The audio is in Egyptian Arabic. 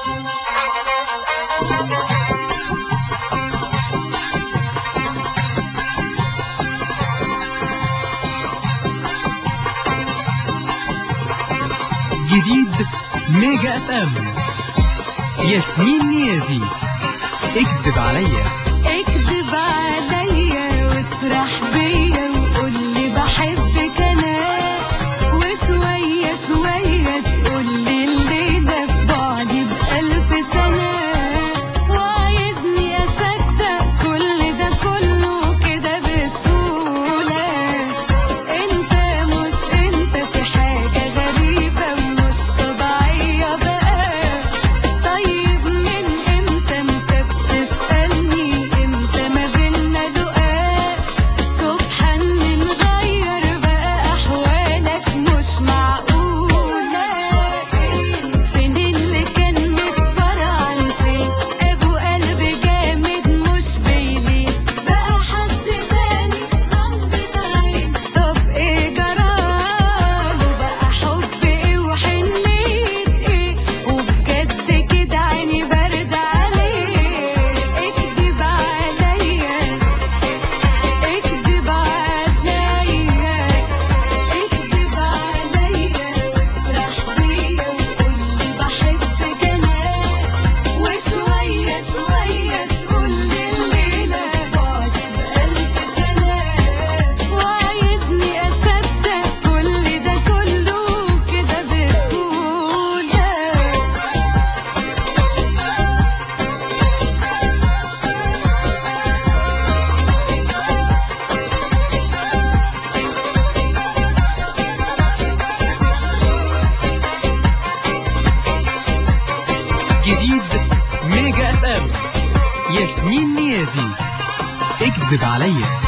جديد ميجا اف ام ياسمين نيازي اكذب عليا اكذب عليا واسرح بيا وقول لي بحبك انا وشوية شوية تقول لي الليلة في بعدي بألف سنة وعايزني أصدق كل ده كله كده بسهولة انت مش انت في حاجة غريبة ومش طبيعية بقى طيب من امتى انت بتسألني امتى ما بينا لقاء سبحان نغير بقى احوالك مش معقولة فين اللي كان متفرعن فين ابو قلب جامد مش بيلين بقى حد تاني غمضة عين طب ايه جراله بقى حب ايه وحنية ايه وبجد كده عيني برد عليه اكدب عليا اكدب عليا اكدب عليا واسرح بيا وقول لي بحبك انا وشوية شوية تقول لي الليلة بعدي بألف سنة وعايزني أصدق كل ده كله كده بسهولة جديد ميجا اف ام ياسمين نيازي اكذب عليا